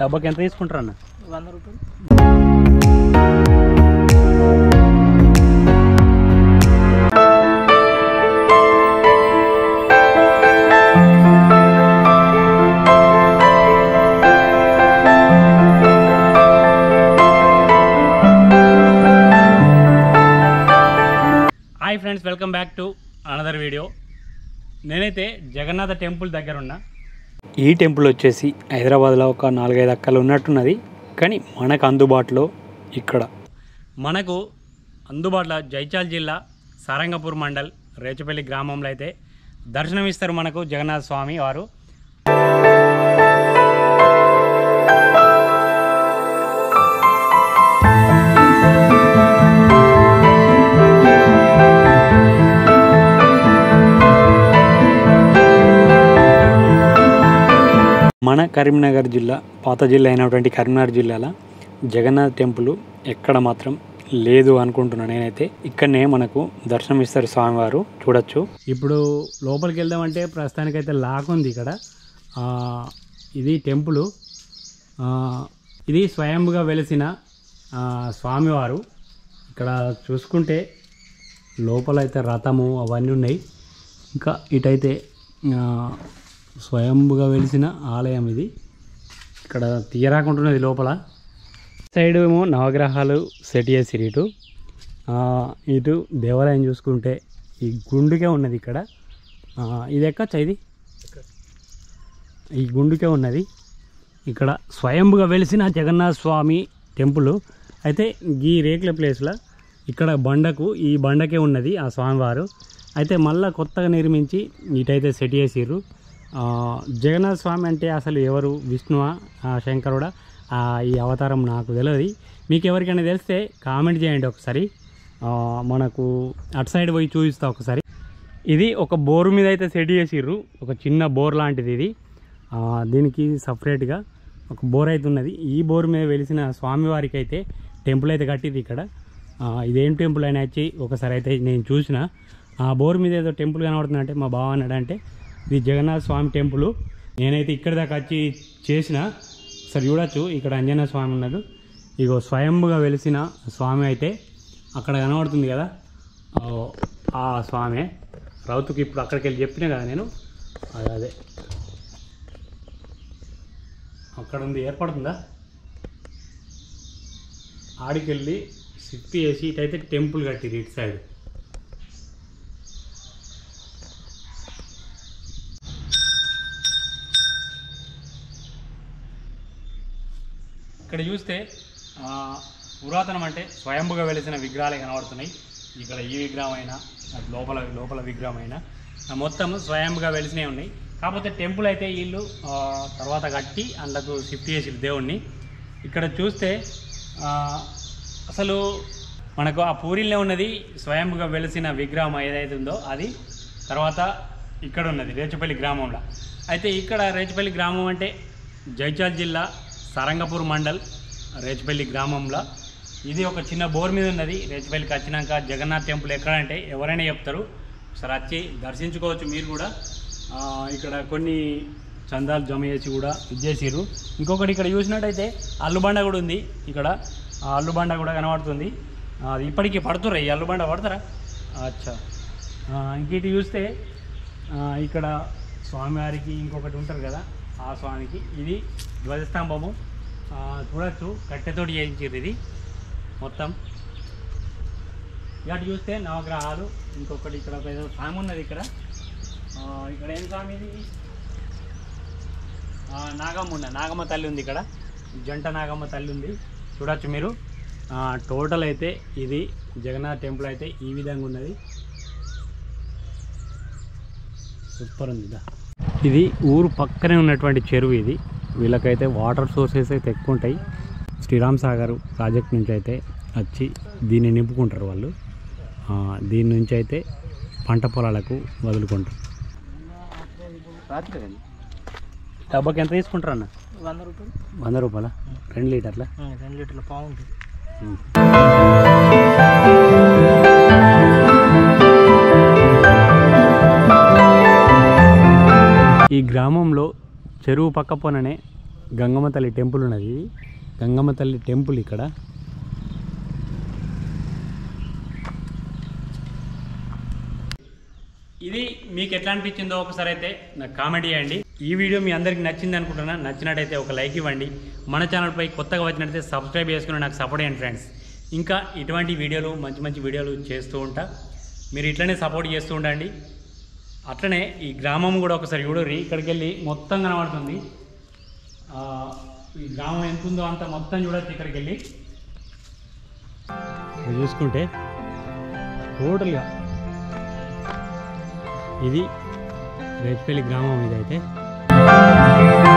డబ్బాకి ఎంత తీసుకుంటారు అన్న వంద రూపాయలు hi friends welcome back to another video నేనైతే జగన్నాథ టెంపుల్ దగ్గర ఉన్నా ఈ టెంపుల్ వచ్చేసి హైదరాబాద్లో ఒక నాలుగైదు అక్కలు ఉన్నట్టున్నది కానీ మనకు అందుబాటులో ఇక్కడ మనకు అందుబాటులో జైచాల్ జిల్లా సారంగపూర్ మండల్ రేచపల్లి గ్రామంలో అయితే దర్శనమిస్తారు మనకు జగన్నాథ స్వామి వారు మన కరీంనగర్ జిల్లా పాత జిల్లా అయినటువంటి కరీంనగర్ జిల్లాలో జగన్నాథ్ టెంపుల్ ఎక్కడ మాత్రం లేదు అనుకుంటున్నాను నేనైతే ఇక్కడనే మనకు దర్శనం ఇస్తారు స్వామివారు చూడొచ్చు ఇప్పుడు లోపలికి వెళ్దామంటే ప్రస్తుతానికైతే లాక్ ఉంది ఇక్కడ ఆ, ఇది టెంపుల్ ఇది స్వయంగా వెలిసిన ఆ, స్వామివారు ఇక్కడ చూసుకుంటే లోపల అయితే రథము అవన్నీ ఉన్నాయి ఇంకా ఇటైతే ఆ, స్వయంభుగా వెలిసిన ఆలయం ఇది ఇక్కడ తీయరాకుంటున్నది లోపల సైడ్ ఏమో నవగ్రహాలు సెట్ చేసిరు ఇటు ఆ, ఇటు దేవాలయం చూసుకుంటే ఈ గుండుకే ఉన్నది ఇక్కడ ఆ, ఇది ఎక్కచ్చా ఇది ఈ గుండుకే ఉన్నది ఇక్కడ స్వయంభుగా వెలిసిన జగన్నాథ స్వామి టెంపుల్ అయితే ఈ రేకుల ప్లేస్లో ఇక్కడ బండకు ఈ బండకే ఉన్నది ఆ స్వామివారు అయితే మళ్ళా కొత్తగా నిర్మించి ఇటైతే సెట్ చేసిర్రు ఆ, జగన్నాథ స్వామి అంటే అసలు ఎవరు విష్ణువా ఆ, శంకరుడా ఆ, ఈ అవతారం నాకు తెలియదు మీకు ఎవరికైనా తెలిస్తే కామెంట్ చేయండి ఒకసారి ఆ, మనకు అటు సైడ్ పోయి చూపిస్తా ఒకసారి ఇది ఒక బోరు మీద అయితే సెట్ చేసిర్రు ఒక చిన్న బోర్ లాంటిది ఇది ఆ, దీనికి సపరేట్గా ఒక బోర్ అయితే ఉన్నది ఈ బోర్ మీద వెలిసిన స్వామివారికి అయితే టెంపుల్ అయితే కట్టింది ఇక్కడ ఆ, ఇదేం టెంపుల్ అని వచ్చి ఒకసారి అయితే నేను చూసిన ఆ బోర్ మీద ఏదో టెంపుల్ కనబడుతుంది అంటే మా బావ అన్నాడు అంటే ఇది జగన్నాథ స్వామి టెంపుల్ నేనైతే ఇక్కడి దాకా వచ్చి చేసిన సరే చూడొచ్చు ఇక్కడ అంజనా స్వామి ఉన్నాడు ఇగో స్వయంగా వెలిసిన స్వామి అయితే అక్కడ కనబడుతుంది కదా ఆ, ఆ స్వామి రౌతుకి ఇప్పుడు అక్కడికి వెళ్ళి చెప్పిన కదా నేను అదే అదే అక్కడ ఉంది ఏర్పడుతుందా ఆడికెళ్ళి షిఫ్ట్ చేసి ఇటైతే టెంపుల్ కట్టిరు ఇటు సైడ్ ఇక్కడ చూస్తే ఆ, పురాతనం అంటే స్వయంభుగా వెలిసిన విగ్రహాలే కనబడుతున్నాయి ఇక్కడ ఈ విగ్రహం అయినా అటు లోపల లోపల విగ్రహం అయినా ఆ మొత్తం స్వయంభుగా వెలిసినవి ఉన్నాయి కాకపోతే టెంపుల్ అయితే వీళ్ళు ఆ, తర్వాత కట్టి అందుకు షిఫ్ట్ చేసి దేవుణ్ణి ఇక్కడ చూస్తే ఆ, అసలు మనకు ఆ పూరిలో ఉన్నది స్వయంభుగా వెలిసిన విగ్రహం ఏదైతే ఉందో అది తర్వాత ఇక్కడ ఉన్నది రేచపల్లి గ్రామంలో అయితే ఇక్కడ రేచపల్లి గ్రామం అంటే జైచాల్ జిల్లా సారంగపూర్ మండల్ రేచపల్లి గ్రామంలో ఇది ఒక చిన్న బోర్ మీద ఉన్నది రేచపల్లికి వచ్చినాక జగన్నాథ్ టెంపుల్ ఎక్కడంటే ఎవరైనా చెప్తారు ఒకసారి వచ్చి దర్శించుకోవచ్చు మీరు కూడా ఆ, ఇక్కడ కొన్ని చందాలు జమ చేసి కూడా ఇచ్చేసారు ఇంకొకటి ఇక్కడ చూసినట్టయితే అల్లుబండ కూడా ఉంది ఇక్కడ ఆ అల్లుబండ కూడా కనబడుతుంది ఆ, అది ఇప్పటికీ పడుతుర్రా ఈ అల్లుబండ పడతారా అచ్చా ఆ, ఇంక ఇటు చూస్తే ఆ, ఇక్కడ స్వామివారికి ఇంకొకటి ఉంటారు కదా ఆ స్వామికి ఇది ధ్వజస్తంభము ఆ, చూడొచ్చు కట్టెతోటి చేయించారు ఇది మొత్తం ఇటు చూస్తే నవగ్రహాలు ఇంకొకటి ఇక్కడ ఒక ఏదో స్వామి ఉన్నది ఇక్కడ ఆ, ఇక్కడ ఏం స్వామి ఇది ఆ, నాగమ్మ ఉన్న నాగమ్మ తల్లి ఉంది ఇక్కడ జంట నాగమ్మ తల్లి ఉంది చూడొచ్చు మీరు ఆ, టోటల్ అయితే ఇది జగన్నాథ్ టెంపుల్ అయితే ఈ విధంగా ఉన్నది సూపర్ ఉంది దా. ఇది ఊరు పక్కనే ఉన్నటువంటి చెరువు ఇది వీళ్ళకైతే వాటర్ సోర్సెస్ అయితే ఎక్కువ ఉంటాయి శ్రీరామ్ సాగర్ ప్రాజెక్ట్ నుంచి అయితే వచ్చి దీన్ని నింపుకుంటారు వాళ్ళు ఆ, దీని నుంచి అయితే పంట పొలాలకు వదులుకుంటారు రాత్రి డబ్బాకి ఎంత తీసుకుంటారు అన్న వంద రూపాయలు వంద రూపాయల రెండు లీటర్ల ఆ, రెండు లీటర్ల పావు ఉంటుంది ఈ గ్రామంలో చెరువు పక్క పొననే గంగమ్మ తల్లి టెంపుల్ ఉన్నది గంగమ్మ తల్లి టెంపుల్ ఇక్కడ ఇది మీకు ఎట్లా అనిపించిందో ఒకసారి అయితే నాకు కామెంట్ చేయండి ఈ వీడియో మీ అందరికి నచ్చింది అనుకుంటున్నా నచ్చినట్టయితే ఒక లైక్ ఇవ్వండి మన ఛానల్పై కొత్తగా వచ్చినట్టయితే సబ్స్క్రైబ్ చేసుకుని నాకు సపోర్ట్ చేయండి ఫ్రెండ్స్ ఇంకా ఇటువంటి వీడియోలు మంచి మంచి వీడియోలు చేస్తూ ఉంటా మీరు ఇట్లనే సపోర్ట్ చేస్తూ ఉండండి అట్లనే ఈ గ్రామం కూడా ఒకసారి చూడరి ఇక్కడికి వెళ్ళి మొత్తం కనబడుతుంది ఆ, ఈ గ్రామం ఎంత ఉందో అంత మొత్తం చూడొచ్చు ఇక్కడికి వెళ్ళి ఇక్కడ చూసుకుంటే టోటల్గా ఇది రేచిపల్లి గ్రామం ఇదైతే